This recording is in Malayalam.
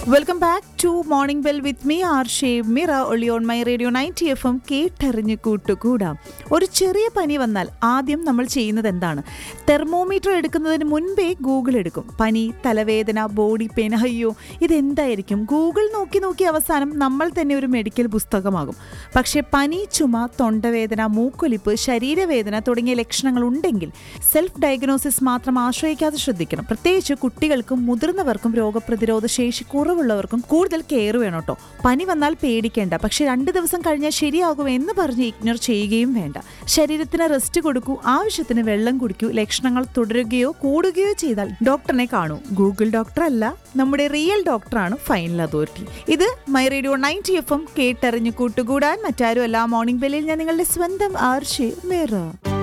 welcome back to Morning Bell with me R ഷേവ് മിറ ഒളി on My Radio ninety F M കേട്ടറിഞ്ഞ് കൂട്ടുകൂടാം ഒരു ചെറിയ പനി വന്നാൽ ആദ്യം നമ്മൾ ചെയ്യുന്നത് എന്താണ് തെർമോമീറ്റർ എടുക്കുന്നതിന് മുൻപേ ഗൂഗിൾ എടുക്കും പനി തലവേദന ബോഡി പെയിൻ അയ്യോ ഇതെന്തായിരിക്കും ഗൂഗിൾ നോക്കി നോക്കി അവസാനം നമ്മൾ തന്നെ ഒരു മെഡിക്കൽ പുസ്തകമാകും പക്ഷേ പനി ചുമ തൊണ്ടവേദന മൂക്കൊലിപ്പ് ശരീരവേദന തുടങ്ങിയ ലക്ഷണങ്ങൾ ഉണ്ടെങ്കിൽ സെൽഫ് ഡയഗ്നോസിസ് മാത്രം ആശ്രയിക്കാതെ ശ്രദ്ധിക്കണം പ്രത്യേകിച്ച് കുട്ടികൾക്കും മുതിർന്നവർക്കും രോഗപ്രതിരോധ ശേഷി കുറവുള്ളവർക്കും കൂടുതൽ കെയർ വേണം കേട്ടോ പനി വന്നാൽ പേടിക്കേണ്ട പക്ഷെ രണ്ട് ദിവസം കഴിഞ്ഞാൽ ശരിയാകും എന്ന് പറഞ്ഞ് ഇഗ്നോർ ചെയ്യുകയും വേണ്ട ശരീരത്തിന് റെസ്റ്റ് കൊടുക്കൂ ആവശ്യത്തിന് വെള്ളം കുടിക്കൂ ലക്ഷണങ്ങൾ തുടരുകയോ കൂടുകയോ ചെയ്താൽ ഡോക്ടറിനെ കാണൂ ഗൂഗിൾ ഡോക്ടർ അല്ല നമ്മുടെ റിയൽ ഡോക്ടറാണ് ഫൈനൽ അതോറിറ്റി ഇത് My Radio ninety F M കേട്ടറിഞ്ഞ് കൂട്ടുകൂടാൻ മറ്റാരും അല്ല മോർണിംഗ് ബെല്ലിൽ ഞാൻ നിങ്ങളുടെ സ്വന്തം ആർഷി മേറ